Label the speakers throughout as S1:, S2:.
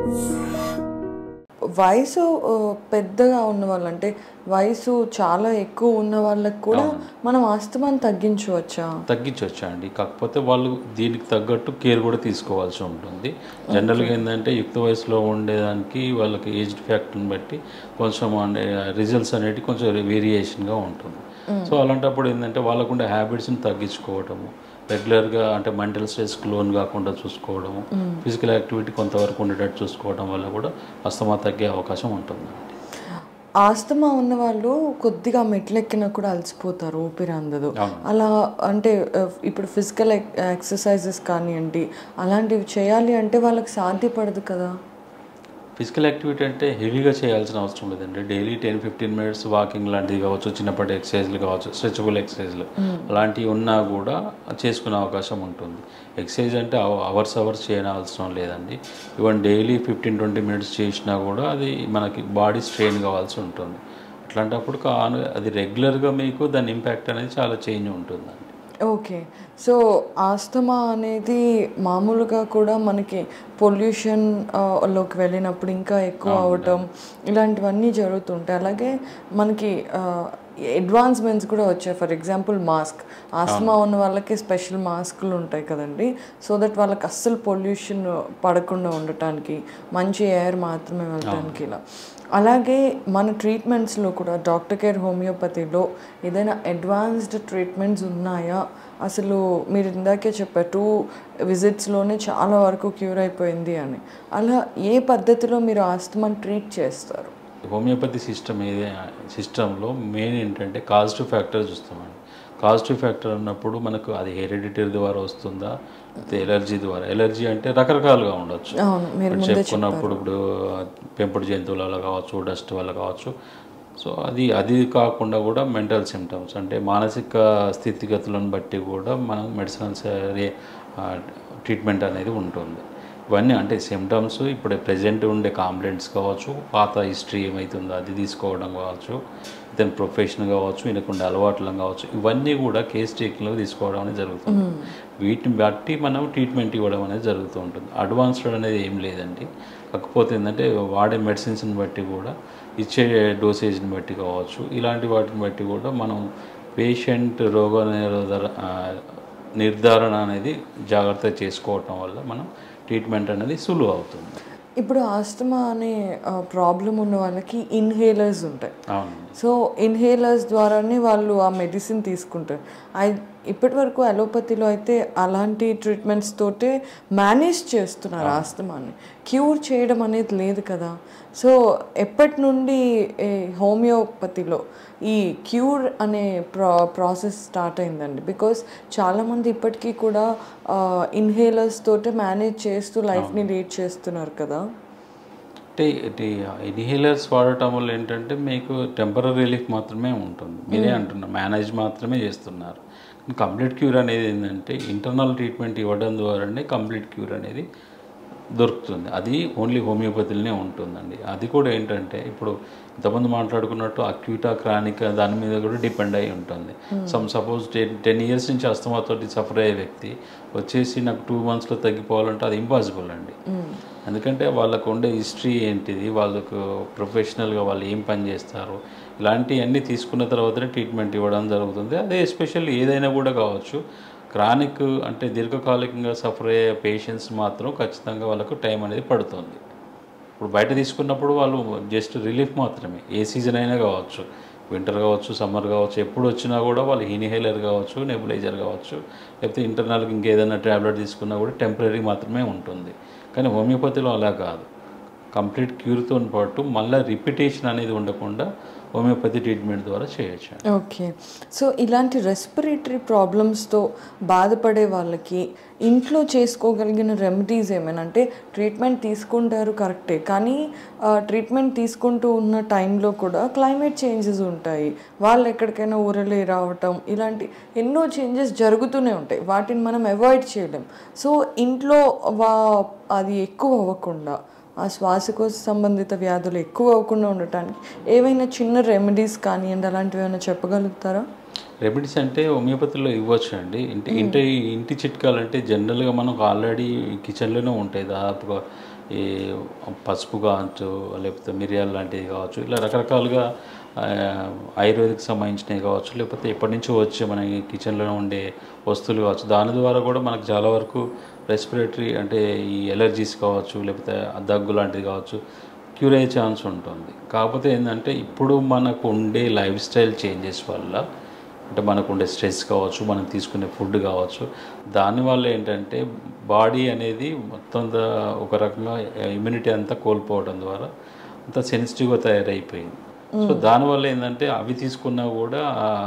S1: వయసు ఆ, పెద్దగా ఉన్న వాళ్ళు అంటే వయసు చాలా ఎక్కువ ఉన్న వాళ్ళకి కూడా మనం ఆస్తమాన్ని తగ్గించవచ్చా
S2: తగ్గించవచ్చా అండి కాకపోతే వాళ్ళు దీనికి తగ్గట్టు కేర్ కూడా తీసుకోవాల్సి ఉంటుంది జనరల్గా ఏంటంటే యుక్త వయసులో ఉండేదానికి వాళ్ళకి ఏజ్ ఫ్యాక్టర్ని బట్టి కొంచెం రిజల్ట్స్ అనేవి కొంచెం వేరియేషన్గా ఉంటుంది సో అలాంటప్పుడు ఏంటంటే వాళ్ళకుండే హ్యాబిట్స్ని తగ్గించుకోవటము రెగ్యులర్గా అంటే మెంటల్ స్ట్రెస్కి లోన్ కాకుండా చూసుకోవడము ఫిజికల్ యాక్టివిటీ కొంతవరకు ఉండేటట్టు చూసుకోవడం వల్ల కూడా అస్తమా తగ్గే అవకాశం ఉంటుంది
S1: ఆస్తమా ఉన్న వాళ్ళు కొద్దిగా మెట్లెక్కినా కూడా అలసిపోతారు ఊపిరి అందదు అలా అంటే ఆ, ఇప్పుడు ఫిజికల్ ఎక్సర్సైజెస్ కానివ్వండి అలాంటివి చేయాలి అంటే వాళ్ళకి సాధ్యపడదు కదా
S2: ఫిజికల్ యాక్టివిటీ అంటే హెవీగా చేయాల్సిన అవసరం లేదండి daily ten fifteen minutes walking లాంటివి కావచ్చు చిన్నప్పటి ఎక్సర్సైజ్లు కావచ్చు స్ట్రెచబుల్ ఎక్సర్సైజ్లు అలాంటివి ఉన్నా కూడా చేసుకునే అవకాశం ఉంటుంది ఎక్సర్సైజ్ అంటే అవర్స్ అవర్స్ చేయని అవసరం లేదండి even daily fifteen twenty minutes చేసినా కూడా అది మనకి బాడీ స్ట్రెయిన్ కావాల్సి ఉంటుంది అట్లాంటప్పుడు కా- అది రెగ్యులర్గా మీకు దాని ఇంపాక్ట్ అనేది చాలా చేంజ్ ఉంటుందండి
S1: ఓకే సో ఆస్తమా అనేది మామూలుగా కూడా మనకి పొల్యూషన్ లోకి వెళ్ళినప్పుడు ఇంకా ఎక్కువ అవటం ఇలాంటివన్నీ జరుగుతుంటాయి అలాగే మనకి అడ్వాన్స్మెంట్స్ కూడా వచ్చాయి ఫర్ ఎగ్జాంపుల్ మాస్క్ ఆస్తమా ఉన్న వాళ్ళకి స్పెషల్ మాస్కులు ఉంటాయి కదండి సో దట్ వాళ్ళకి అస్సలు పొల్యూషన్ పడకుండా ఉండటానికి మంచి ఎయిర్ మాత్రమే వెళ్ళటానికి ఇలా అలాగే మన ట్రీట్మెంట్స్లో కూడా డాక్టర్ కేర్ హోమియోపతిలో ఏదైనా అడ్వాన్స్డ్ ట్రీట్మెంట్స్ ఉన్నాయా అసలు మీరు ఇందాకే చెప్పారు టూ విజిట్స్లోనే చాలా వరకు క్యూర్ అయిపోయింది అని అలా ఏ పద్ధతిలో మీరు ఆస్తమాని ట్రీట్ చేస్తారు
S2: హోమియోపతి సిస్టమ్ ఏదే సిస్టంలో మెయిన్ ఏంటంటే కాజిటివ్ ఫ్యాక్టర్ చూస్తామండి కాజిటివ్ ఫ్యాక్టర్ అన్నప్పుడు మనకు అది హెరిడిటరీ ద్వారా వస్తుందా లేకపోతే ఎలర్జీ ద్వారా ఎలర్జీ అంటే రకరకాలుగా ఉండొచ్చు
S1: అవును మీరు
S2: ఇప్పుడు
S1: ముందే
S2: చెప్పుకున్నప్పుడు ఇప్పుడు పెంపుడు జంతువుల వల్ల కావచ్చు డస్ట్ వల్ల కావచ్చు సో అది అది కాకుండా కూడా మెంటల్ సిమ్టమ్స్ అంటే మానసిక స్థితిగతులను బట్టి కూడా మనం మెడిసిన్స్ ట్రీట్మెంట్ అనేది ఉంటుంది ఇవన్నీ అంటే సిమ్టమ్స్ ఇప్పుడు ప్రజెంట్ ఉండే కాంప్లైంట్స్ కావచ్చు పాత హిస్టరీ ఏమవుతుందో అది తీసుకోవడం కావచ్చు ఇతని ప్రొఫెషన్ కావచ్చు ఈయనకుండే అలవాట్లను కావచ్చు ఇవన్నీ కూడా కేస్ టేకింగ్లో తీసుకోవడం అనేది జరుగుతుంది వీటిని బట్టి మనం ట్రీట్మెంట్ ఇవ్వడం అనేది జరుగుతూ ఉంటుంది అడ్వాన్స్డ్ అనేది ఏం లేదండి కాకపోతే ఏంటంటే వాడే మెడిసిన్స్ని బట్టి కూడా ఇచ్చే డోసేజ్ని బట్టి కావచ్చు ఇలాంటి వాటిని బట్టి కూడా మనం పేషెంట్ రోగ నిరోధర ఆ, నిర్ధారణ అనేది జాగ్రత్త చేసుకోవటం వల్ల మనం ట్రీట్మెంట్ అనేది సులువు అవుతుంది
S1: ఇప్పుడు ఆస్తమా అనే ప్రాబ్లం ఉన్న వాళ్ళకి ఇన్హేలర్స్ ఉంటాయి
S2: అవును
S1: సో ఇన్హేలర్స్ ద్వారానే వాళ్ళు ఆ మెడిసిన్ తీసుకుంటారు ఐ ఇప్పటి వరకు అలోపతిలో అయితే అలాంటి ట్రీట్మెంట్స్ తోటే మేనేజ్ చేస్తున్నారు ఆస్తమాని క్యూర్ చేయడం అనేది లేదు కదా సో ఎప్పటి నుండి ఈ హోమియోపతిలో ఈ క్యూర్ అనే ప్రా ప్రాసెస్ స్టార్ట్ అయిందండి బికాస్ చాలామంది ఇప్పటికీ కూడా ఇన్హేలర్స్ తోటే మేనేజ్ చేస్తూ లైఫ్ని లీడ్ చేస్తున్నారు కదా
S2: అంటే ఇది ఇన్హేలర్స్ వాడటం వల్ల ఏంటంటే మీకు టెంపరీ రిలీఫ్ మాత్రమే ఉంటుంది మీరే అంటున్నారు మేనేజ్ మాత్రమే చేస్తున్నారు కంప్లీట్ క్యూర్ అనేది ఏంటంటే ఇంటర్నల్ ట్రీట్మెంట్ ఇవ్వడం ద్వారానే కంప్లీట్ క్యూర్ అనేది దొరుకుతుంది అది ఓన్లీ హోమియోపతిలోనే ఉంటుందండి అది కూడా ఏంటంటే ఇప్పుడు ఇంతమంది మాట్లాడుకున్నట్టు అక్యూటా క్రానిక్ దాని మీద కూడా డిపెండ్ అయి ఉంటుంది some suppose ten ten years నుంచి అస్తమాతోటి సఫర్ అయ్యే వ్యక్తి వచ్చేసి నాకు టూ మంత్స్లో తగ్గిపోవాలంటే అది ఇంపాసిబుల్ అండి ఎందుకంటే వాళ్ళకు ఉండే హిస్టరీ ఏంటిది వాళ్ళకు ప్రొఫెషనల్గా వాళ్ళు ఏం పని చేస్తారు ఇలాంటివన్నీ తీసుకున్న తర్వాతనే ట్రీట్మెంట్ ఇవ్వడం జరుగుతుంది అదే ఎస్పెషల్లీ ఏదైనా కూడా కావచ్చు క్రానిక్ అంటే దీర్ఘకాలికంగా సఫర్ అయ్యే పేషెంట్స్ మాత్రం ఖచ్చితంగా వాళ్ళకు టైం అనేది పడుతుంది ఇప్పుడు బయట తీసుకున్నప్పుడు వాళ్ళు జస్ట్ రిలీఫ్ మాత్రమే ఏ సీజన్ అయినా కావచ్చు వింటర్ కావచ్చు సమ్మర్ కావచ్చు ఎప్పుడు వచ్చినా కూడా వాళ్ళు ఇన్హేలర్ కావచ్చు నెబులైజర్ కావచ్చు లేకపోతే ఇంటర్నల్గా ఇంకేదైనా ట్యాబ్లెట్ తీసుకున్నా కూడా టెంపరీ మాత్రమే ఉంటుంది కానీ హోమియోపతిలో అలా కాదు కంప్లీట్ క్యూర్తో పాటు మళ్ళీ రిపిటేషన్ అనేది ఉండకుండా హోమియోపతి ట్రీట్మెంట్ ద్వారా చేయొచ్చు
S1: ఓకే సో ఇలాంటి రెస్పిరేటరీ ప్రాబ్లమ్స్తో బాధపడే వాళ్ళకి ఇంట్లో చేసుకోగలిగిన రెమెడీస్ ఏమైనా అంటే ట్రీట్మెంట్ తీసుకుంటారు కరెక్టే కానీ ట్రీట్మెంట్ తీసుకుంటూ ఉన్న టైంలో కూడా క్లైమేట్ చేంజెస్ ఉంటాయి వాళ్ళు ఎక్కడికైనా ఊరలే రావటం ఇలాంటి ఎన్నో చేంజెస్ జరుగుతూనే ఉంటాయి వాటిని మనం అవాయిడ్ చేయలేం సో ఇంట్లో వా అది ఎక్కువ అవ్వకుండా ఆ శ్వాసకోశ సంబంధిత వ్యాధులు ఎక్కువ అవ్వకుండా ఉండటానికి ఏవైనా చిన్న రెమెడీస్ కానివ్వండి అలాంటివి ఏమైనా చెప్పగలుగుతారా
S2: రెమెడీస్ అంటే హోమియోపతిలో ఇవ్వచ్చు అండి ఇంటి ఇంటి ఇంటి చిట్కాలు అంటే జనరల్గా మనకు ఆల్రెడీ కిచెన్లోనే ఉంటాయి దాదాపుగా ఈ పసుపు కావచ్చు లేకపోతే మిరియాలు లాంటివి కావచ్చు ఇలా రకరకాలుగా ఆ, ఆయుర్వేదిక్ సంబంధించినవి కావచ్చు లేకపోతే ఎప్పటి నుంచో వచ్చే మన కిచెన్లో ఉండే వస్తువులు కావచ్చు దాని ద్వారా కూడా మనకు చాలా వరకు రెస్పిరేటరీ అంటే ఈ ఎలర్జీస్ కావచ్చు లేకపోతే దగ్గు లాంటిది కావచ్చు క్యూర్ అయ్యే ఛాన్స్ ఉంటుంది కాకపోతే ఏంటంటే ఇప్పుడు మనకు ఉండే లైఫ్ స్టైల్ చేంజెస్ వల్ల అంటే మనకు ఉండే స్ట్రెస్ కావచ్చు మనం తీసుకునే ఫుడ్ కావచ్చు దానివల్ల ఏంటంటే బాడీ అనేది మొత్తం అంతా ఒక రకంగా ఇమ్యూనిటీ అంతా కోల్పోవడం ద్వారా అంత సెన్సిటివ్గా తయారైపోయింది సో దానివల్ల ఏంటంటే అవి తీసుకున్నా కూడా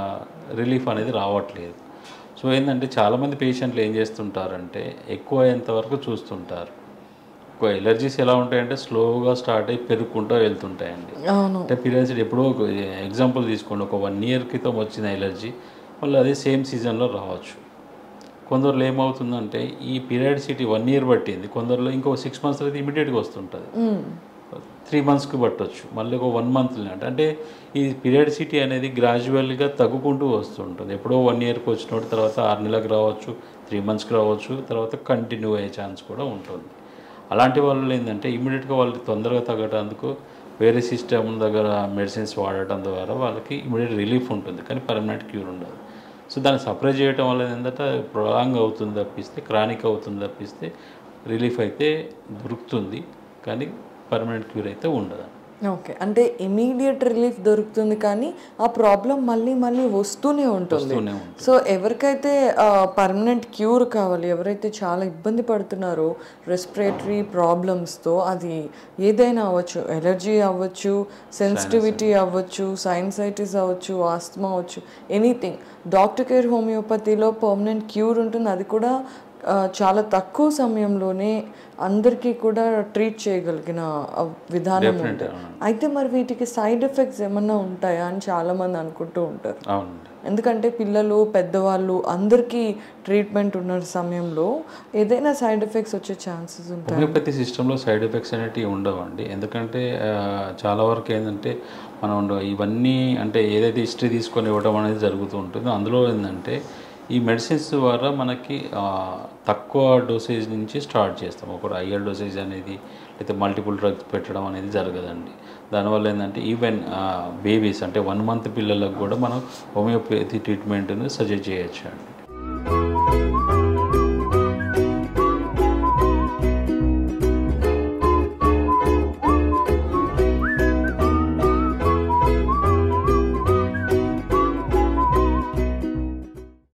S2: రిలీఫ్ అనేది రావట్లేదు సో ఏంటంటే చాలామంది పేషెంట్లు ఏం చేస్తుంటారంటే ఎక్కువ అయ్యేంత వరకు చూస్తుంటారు ఎక్కువ ఎలర్జీస్ ఎలా ఉంటాయంటే స్లోగా స్టార్ట్ అయ్యి పెరుగుకుంటూ వెళ్తుంటాయండి
S1: అవును
S2: అంటే పీరియడ్స్ ఎప్పుడో ఒక ఎగ్జాంపుల్ తీసుకోండి ఒక వన్ ఇయర్ క్రితం వచ్చిన ఎలర్జీ మళ్ళీ అదే సేమ్ సీజన్లో రావచ్చు కొందరిలో ఏమవుతుందంటే ఈ పీరియడ్సిటీ వన్ ఇయర్ పట్టింది కొందరిలో ఇంకో సిక్స్ మంత్స్ అయితే ఇమీడియట్గా వస్తుంటుంది
S1: మ్మ్.
S2: త్రీ మంత్స్కి పట్టొచ్చు మళ్ళీ ఒక వన్ మంత్ అంటే ఈ పీరియడ్సిటీ అనేది గ్రాడ్యువల్గా తగ్గుకుంటూ వస్తుంటుంది ఎప్పుడో వన్ ఇయర్కి వచ్చినప్పుడు తర్వాత ఆరు నెలలకు రావచ్చు త్రీ మంత్స్కి రావచ్చు తర్వాత కంటిన్యూ అయ్యే ఛాన్స్ కూడా ఉంటుంది అలాంటి వాళ్ళు ఏంటంటే ఇమీడియట్గా వాళ్ళు తొందరగా తగ్గడానికి వేరే సిస్టమ్ దగ్గర మెడిసిన్స్ వాడటం ద్వారా వాళ్ళకి ఇమీడియట్ రిలీఫ్ ఉంటుంది కానీ పర్మనెంట్ క్యూర్ ఉండదు సో దాన్ని సపరేట్ చేయడం వల్ల ఏంటంటే ప్రొలాంగ్ అవుతుంది తప్పిస్తే క్రానిక్ అవుతుంది తప్పిస్తే రిలీఫ్ అయితే దొరుకుతుంది కానీ పర్మనెంట్ క్యూర్ అయితే ఉండదు
S1: ఓకే అంటే ఇమీడియట్ రిలీఫ్ దొరుకుతుంది కానీ ఆ ప్రాబ్లం మళ్ళీ మళ్ళీ వస్తూనే ఉంటుంది
S2: వస్తూనే ఉంటుంది
S1: సో ఎవరికైతే పర్మనెంట్ క్యూర్ కావాలి ఎవరైతే చాలా ఇబ్బంది పడుతున్నారో రెస్పిరేటరీ ప్రాబ్లమ్స్తో అది ఏదైనా అవ్వచ్చు ఎలర్జీ అవ్వచ్చు సెన్సిటివిటీ అవ్వచ్చు సైన్సైటిస్ అవ్వచ్చు ఆస్తమా అవ్వచ్చు ఎనీథింగ్ డాక్టర్ కేర్ హోమియోపతిలో పర్మనెంట్ క్యూర్ ఉంటుంది అది కూడా ఆ, చాలా తక్కువ సమయంలోనే అందరికీ కూడా ట్రీట్ చేయగలిగిన ఆ, విధానం ఉంది అయితే మరి వీటికి సైడ్ ఎఫెక్ట్స్ ఏమన్నా ఉంటాయా అని చాలామంది అనుకుంటూ ఉంటారు
S2: అవునండి
S1: ఎందుకంటే పిల్లలు పెద్దవాళ్ళు అందరికీ ట్రీట్మెంట్ ఉన్న సమయంలో ఏదైనా సైడ్ ఎఫెక్ట్స్ వచ్చే ఛాన్సెస్ ఉంటాయి
S2: హోమియోపతి సిస్టంలో సైడ్ ఎఫెక్ట్స్ అనేటివి ఉండవండి ఎందుకంటే ఆ, చాలా వరకు ఏంటంటే మనం ఉండ- ఇవన్నీ అంటే ఏదైతే హిస్టరీ తీసుకొని ఇవ్వడం అనేది జరుగుతూ ఉంటుందో అందులో ఏంటంటే ఈ మెడిసిన్స్ ద్వారా మనకి ఆ, తక్కువ డోసేజ్ నుంచి స్టార్ట్ చేస్తాం ఒక హయ్యర్ డోసేజ్ అనేది లేకపోతే మల్టిపుల్ డ్రగ్స్ పెట్టడం అనేది జరగదండి దానివల్ల ఏంటంటే ఈవెన్ బేబీస్ అంటే వన్ మంత్ పిల్లలకు కూడా మనం హోమియోపతి ట్రీట్మెంట్ని సజెస్ట్ చేయొచ్చు అండి